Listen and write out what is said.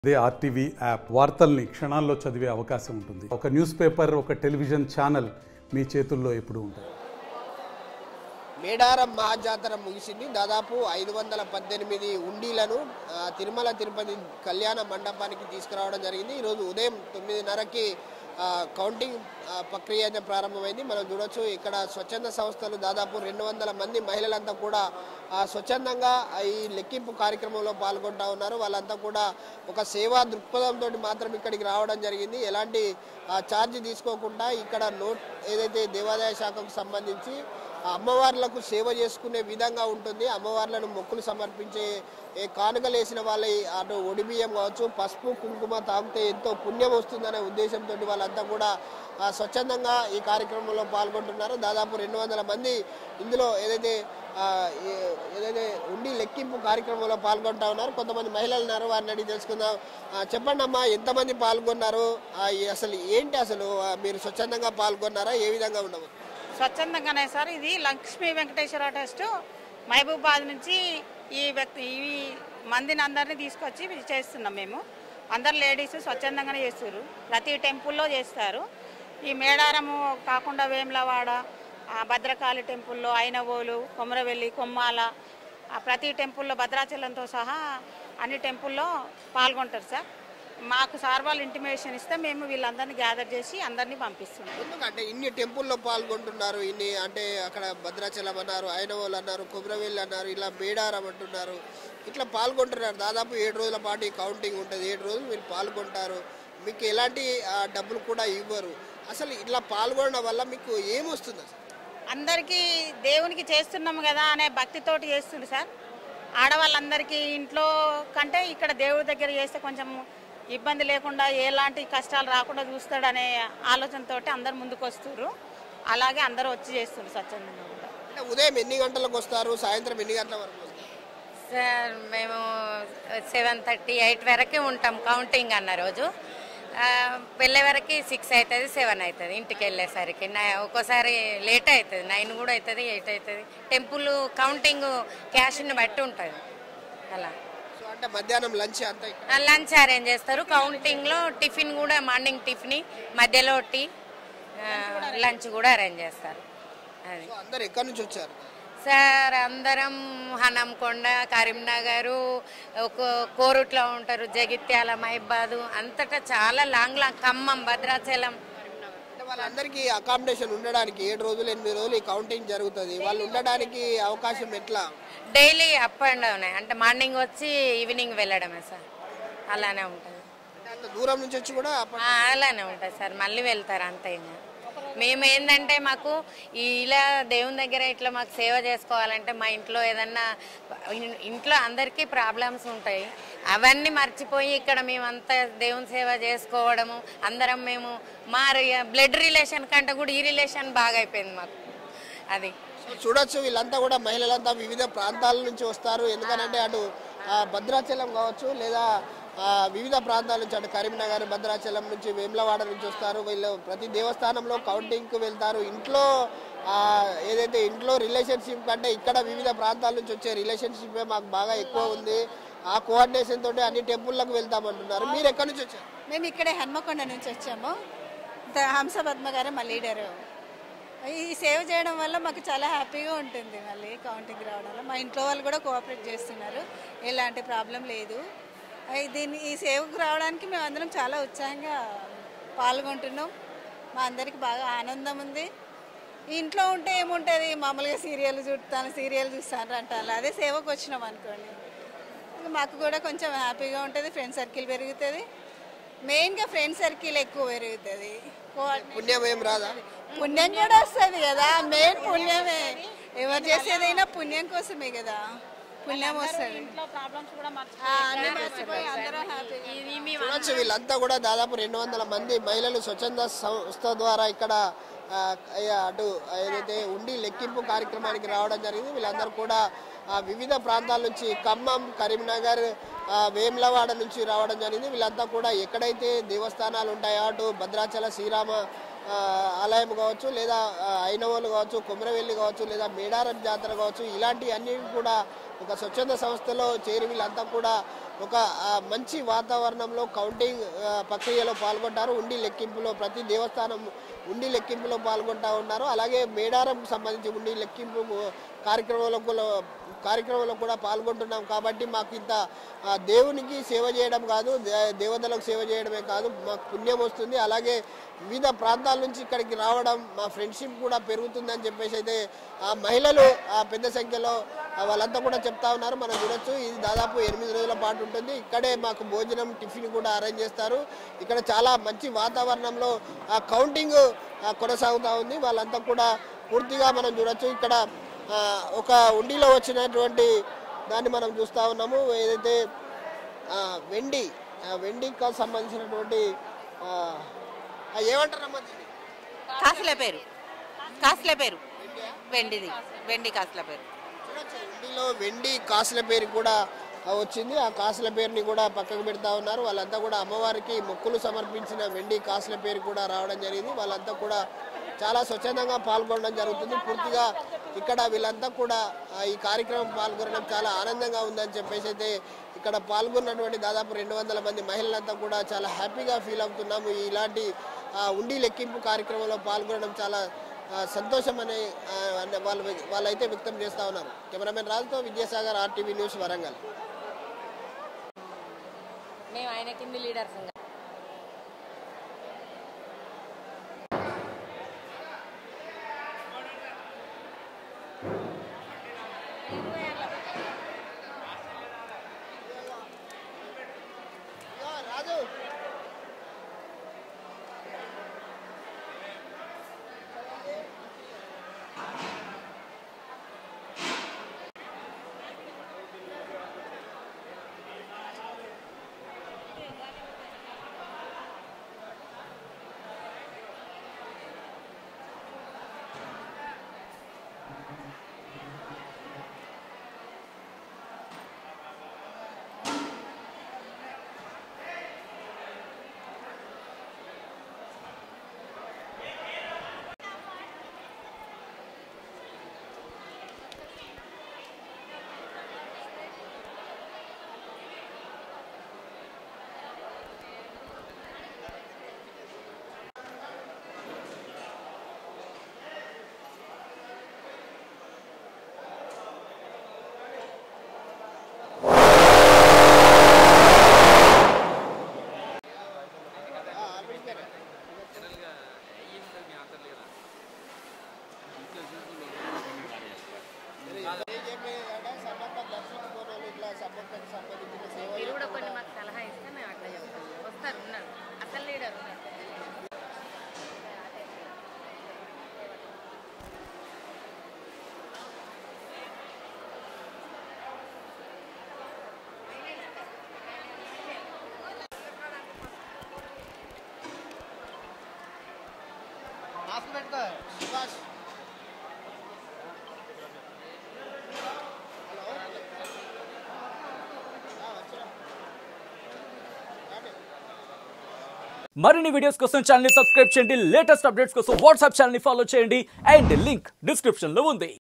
అదే RTV app వార్తల్ని క్షణాల్లో చదివే అవకాశం ఉంటుంది ఒక న్యూస్ పేపర్ ఒక టెలివిజన్ ఛానల్ మీ చేతుల్లో ఎప్పుడూ ఉంటాయి మేడారం మహాజాతర ముగిసింది దాదాపు ఐదు వందల పద్దెనిమిది ఉండీలను ఆ, తిరుమల తిరుపతి కళ్యాణ మండపానికి తీసుకురావడం జరిగింది ఈరోజు ఉదయం తొమ్మిదిన్నరకి ఆ, కౌంటింగ్ ఆ, ప్రక్రియ అయితే ప్రారంభమైంది మనం చూడొచ్చు ఇక్కడ స్వచ్ఛంద సంస్థలు దాదాపు రెండు వందల మంది మహిళలంతా కూడా ఆ, స్వచ్ఛందంగా ఈ లెక్కింపు కార్యక్రమంలో పాల్గొంటా ఉన్నారు వాళ్ళంతా కూడా ఒక సేవా దృక్పథంతో మాత్రం ఇక్కడికి రావడం జరిగింది ఎలాంటి ఆ, ఛార్జ్ తీసుకోకుండా ఇక్కడ నోట్ ఏదైతే దేవాదాయ శాఖకు సంబంధించి ఆ అమ్మవార్లకు సేవ చేసుకునే విధంగా ఉంటుంది అమ్మవార్లను మొక్కులు సమర్పించే ఏ కానుకలు వేసిన వాళ్ళ అటు ఒడిబియ్యం కావచ్చు పసుపు కుంకుమ తాగితే ఎంతో పుణ్యం వస్తుందనే ఉద్దేశంతో వాళ్ళంతా కూడా ఆ, స్వచ్ఛందంగా ఈ కార్యక్రమంలో పాల్గొంటున్నారు దాదాపు రెండు వందల మంది ఇందులో ఏదైతే ఆ, ఏ- ఏదైతే ఉండి లెక్కింపు కార్యక్రమంలో పాల్గొంటా ఉన్నారు కొంతమంది మహిళలు ఉన్నారు వారిని అడిగి తెలుసుకుందాం ఆ, చెప్పండి అమ్మా ఎంతమంది పాల్గొన్నారు ఆ, ఈ అసలు ఏంటి అసలు ఆ, మీరు స్వచ్ఛందంగా పాల్గొన్నారా ఏ విధంగా ఉండవు స్వచ్ఛందంగానే సార్ ఇది లక్ష్మీ వెంకటేశ్వర ట్రస్ట్ మహబూబాద్ నుంచి ఈ వ్యక్తి ఈ మందిని అందరినీ తీసుకొచ్చి ఇది చేస్తున్నాం మేము అందరు లేడీస్ స్వచ్ఛందంగానే చేస్తారు ప్రతి టెంపుల్లో చేస్తారు ఈ మేడారము కాకుండా వేములవాడ ఆ భద్రకాళి టెంపుల్లో ఐనవోలు కొమరవెల్లి కొమ్మాల ఆ ప్రతి టెంపుల్లో భద్రాచలంతో సహా అన్ని టెంపుల్లో పాల్గొంటారు సార్ మాకు సార్ వాళ్ళు ఇంటిమేషన్ ఇస్తే మేము వీళ్ళందరినీ గ్యాదర్ చేసి అందరినీ పంపిస్తున్నాం ఎందుకంటే ఇన్ని టెంపుల్లో పాల్గొంటున్నారు ఇన్ని అంటే అక్కడ భద్రాచలం అన్నారు ఐనవోలు అన్నారు కుబ్రవెల్లి అన్నారు ఇలా మేడారం అంటున్నారు ఇట్లా పాల్గొంటున్నారు దాదాపు ఏడు రోజుల పాటు ఈ కౌంటింగ్ ఉంటుంది ఏడు రోజులు మీరు పాల్గొంటారు మీకు ఎలాంటి ఆ, డబ్బులు కూడా ఇవ్వరు అసలు ఇట్లా పాల్గొనడం వల్ల మీకు ఏమొస్తుంది అసలు అందరికీ దేవునికి చేస్తున్నాము కదా అనే భక్తితోటి చేస్తుంది సార్ ఆడవాళ్ళందరికీ ఇంట్లో కంటే ఇక్కడ దేవుడి దగ్గర చేస్తే కొంచెం ఇబ్బంది లేకుండా ఎలాంటి కష్టాలు రాకుండా చూస్తాడనే ఆలోచనతో అందరు ముందుకు వస్తున్నారు అలాగే అందరూ వచ్చి చేస్తున్నారు స్వచ్ఛందంగా కూడా అంటే ఉదయం ఎన్ని గంటలకు వస్తారు సాయంత్రం ఎన్ని గంటల వరకు వస్తారు సార్ మేము సెవెన్ థర్టీ ఎయిట్ వరకే ఉంటాం కౌంటింగ్ అన్న రోజు ఆ, వెళ్ళే వరకు సిక్స్ అవుతుంది సెవెన్ అవుతుంది ఇంటికి వెళ్ళేసరికి నై- ఒక్కోసారి లేట్ అవుతుంది నైన్ కూడా అవుతుంది ఎయిట్ అవుతుంది టెంపుల్ కౌంటింగ్ క్యాష్ని బట్టి ఉంటుంది అలా సో అంటే మధ్యాహ్నం లంచ్ అంతా ఇక్కడ ఆ, లంచ్ అరేంజ్ చేస్తారు కౌంటింగ్లో టిఫిన్ కూడా మార్నింగ్ టిఫిన్ మధ్యలో టీ ఆ, లంచ్ కూడా అరేంజ్ చేస్తారు అది సో అందరు ఎక్కడి నుంచి వచ్చారు సార్ అందరం హనంకొండ కరీంనగర్ ఒక కోరుట్లో ఉంటారు జగిత్యాల మహిబాదు అంతటా చాలా లాంగ్ లాంగ్ ఖమ్మం భద్రాచలం అంటే వాళ్ళందరికీ అకామిడేషన్ ఉండడానికి ఏడు రోజులు ఎనిమిది రోజులు ఈ కౌంటింగ్ జరుగుతుంది వాళ్ళు ఉండడానికి అవకాశం ఎట్లా డైలీ అప్ అండ్ డౌన్ అంటే మార్నింగ్ వచ్చి ఈవినింగ్ వెళ్ళడమే సార్ అలానే ఉంటుంది అంటే అంత దూరం నుంచి వచ్చి కూడా అప్ప- ఆ, అలానే ఉంటుంది సార్ మళ్ళీ వెళ్తారు అంతే ఇంకా మేము ఏంటంటే మాకు ఈ ఇలా దేవుని దగ్గర ఇట్లా మాకు సేవ చేసుకోవాలంటే మా ఇంట్లో ఏదన్నా ఇన్- ఇంట్లో అందరికీ ప్రాబ్లమ్స్ ఉంటాయి అవన్నీ మర్చిపోయి ఇక్కడ మేమంతా దేవుని సేవ చేసుకోవడము అందరం మేము మా బ్లడ్ రిలేషన్ కంటే కూడా ఈ రిలేషన్ బాగా అయిపోయింది మాకు అది సో చూడొచ్చు వీళ్ళంతా కూడా మహిళలంతా వివిధ ప్రాంతాల నుంచి వస్తారు ఎందుకంటే అటు ఆ, భద్రాచలం కావచ్చు లేదా ఆ, వివిధ ప్రాంతాల నుంచి అటు కరీంనగర్ భద్రాచలం నుంచి వేములవాడ నుంచి వస్తారు వీళ్ళు ప్రతి దేవస్థానంలో కౌంటింగ్కి వెళ్తారు ఇంట్లో ఆ, ఏదైతే ఇంట్లో రిలేషన్షిప్ కంటే ఇక్కడ వివిధ ప్రాంతాల నుంచి వచ్చే రిలేషన్షిప్ మాకు బాగా ఎక్కువ ఉంది ఆ కోఆర్డినేషన్ తోటి అన్ని టెంపుల్లకు వెళ్తామంటున్నారు మీరు ఎక్కడి నుంచి వచ్చారు మేము ఇక్కడే హన్మకొండ నుంచి వచ్చాము ద- హంస పద్మ గారు మా లీడరు ఈ సేవ చేయడం వల్ల మాకు చాలా హ్యాపీగా ఉంటుంది మళ్ళీ కౌంటింగ్ రావడం వల్ల మా ఇంట్లో వాళ్ళు కూడా కోఆపరేట్ చేస్తున్నారు ఎలాంటి ప్రాబ్లం లేదు అయి దీన్ని ఈ సేవకు రావడానికి మేము అందరం చాలా ఉత్సాహంగా పాల్గొంటున్నాం మా అందరికి బాగా ఆనందం ఉంది ఇంట్లో ఉంటే ఏముంటుంది మామూలుగా సీరియల్ చూస్తాను సీరియల్ చూస్తాను అంటాను అదే సేవకు వచ్చినాం అనుకోండి మాకు కూడా కొంచెం హ్యాపీగా ఉంటుంది ఫ్రెండ్ సర్కిల్ పెరుగుతుంది మెయిన్గా ఫ్రెండ్ సర్కిల్ ఎక్కువ పెరుగుతుంది కోఆర్డినేషన్ పుణ్యం ఏం రాదా పుణ్యం కూడా వస్తుంది కదా మెయిన్ పుణ్యమే ఎవరు చేసేదైనా పుణ్యం కోసమే కదా పుణ్యం వస్తుంది ఇంట్లో ప్రాబ్లమ్స్ కూడా ఆ, అన్నీ మర్చిపోయి అందరం హ్యాపీగా ఇది మీ చూడొచ్చు వీళ్ళంతా కూడా దాదాపు రెండు వందల మంది మహిళలు స్వచ్ఛంద సంస్థ ద్వారా ఇక్కడ ఆ, అయ్యా, అటు ఏదైతే ఉండి లెక్కింపు కార్యక్రమానికి రావడం జరిగింది వీళ్ళందరూ కూడా ఆ, వివిధ ప్రాంతాల నుంచి ఖమ్మం కరీంనగర్ ఆ, వేములవాడ నుంచి రావడం జరిగింది వీళ్ళంతా కూడా ఎక్కడైతే దేవస్థానాలు ఉంటాయో అటు భద్రాచల శ్రీరామ ఆ, ఆలయం కావచ్చు లేదా ఆ, ఐనవోలు కావచ్చు కుమరవెల్లి కావచ్చు లేదా మేడారం జాతర కావచ్చు ఇలాంటి అన్ని కూడా ఒక స్వచ్ఛంద సంస్థలో చేరి వీళ్ళంతా కూడా ఒక ఆ, మంచి వాతావరణంలో కౌంటింగ్ ఆ, ప్రక్రియలో పాల్గొంటారు ఉండి లెక్కింపులో ప్రతి దేవస్థానం ఉండి లెక్కింపులో పాల్గొంటా ఉన్నారు అలాగే మేడారంకు సంబంధించి ఉండి లెక్కింపు కార్యక్రమంలో కూడా కార్యక్రమంలో కూడా పాల్గొంటున్నాం కాబట్టి మాకు ఇంత ఆ, దేవునికి సేవ చేయడం కాదు దే- దేవతలకు సేవ చేయడమే కాదు మాకు పుణ్యం వస్తుంది అలాగే వివిధ ప్రాంతాల నుంచి ఇక్కడికి రావడం మా ఫ్రెండ్షిప్ కూడా పెరుగుతుందని చెప్పేసి అయితే ఆ మహిళలు ఆ పెద్ద సంఖ్యలో ఆ, వాళ్ళంతా కూడా చెప్తా ఉన్నారు మనం చూడొచ్చు ఇది దాదాపు ఎనిమిది రోజుల పాటు ఉంటుంది ఇక్కడే మాకు భోజనం టిఫిన్ కూడా అరేంజ్ చేస్తారు ఇక్కడ చాలా మంచి వాతావరణంలో ఆ కౌంటింగ్ ఆ, కొనసాగుతూ ఉంది వాళ్ళంతా కూడా పూర్తిగా మనం చూడొచ్చు ఇక్కడ ఆ, ఒక ఉండిలో వచ్చినటువంటి దాన్ని మనం చూస్తూ ఉన్నాము ఏదైతే ఆ, వెండి ఆ, వెండికి సంబంధించినటువంటి ఆ, ఆ, ఏమంటారమ్మా దీన్ని కాసుల పేరు కాసుల పేరు వెండిది వెండి కాసుల పేరు చూడొచ్చు ఉండిలో వెండి కాసుల పేరు కూడా ఆ, వచ్చింది ఆ కాసుల పేరుని కూడా పక్కకు పెడతా ఉన్నారు వాళ్ళంతా కూడా అమ్మవారికి మొక్కులు సమర్పించిన వెండి కాసుల పేరు కూడా రావడం జరిగింది వాళ్ళంతా కూడా చాలా స్వచ్ఛందంగా పాల్గొనడం జరుగుతుంది పూర్తిగా ఇక్కడ వీళ్ళంతా కూడా ఆ, ఈ కార్యక్రమం పాల్గొనడం చాలా ఆనందంగా ఉందని చెప్పేసి అయితే ఇక్కడ పాల్గొన్నటువంటి దాదాపు రెండు వందల మంది మహిళలంతా కూడా చాలా హ్యాపీగా ఫీల్ అవుతున్నాము ఇలాంటి ఆ, ఉండి లెక్కింపు కార్యక్రమంలో పాల్గొనడం చాలా ఆ, సంతోషం అనే ఆ, అనే వాళ్ళు వాళ్ళైతే వ్యక్తం చేస్తా ఉన్నారు కెమెరామెన్ రాజుతో విద్యాసాగర్ ఆర్టీవీ న్యూస్ వరంగల్ మేము ఆయన కింది లీడర్స్ ఇంకా రాజు మీరు కూడా కొన్ని మాకు సలహా ఇస్తే మేము అట్లా చెప్తాం వస్తారు ఉన్నారు అసలు లీడర్ ఉన్నారు సుభాష్ మరిన్ని వీడియోస్ కోసం ఛానల్ ని సబ్స్క్రైబ్ చేయండి లేటెస్ట్ అప్డేట్స్ కోసం వాట్సాప్ ఛానల్ ని ఫాలో చేయండి అండ్ లింక్ డిస్క్రిప్షన్ లో ఉంది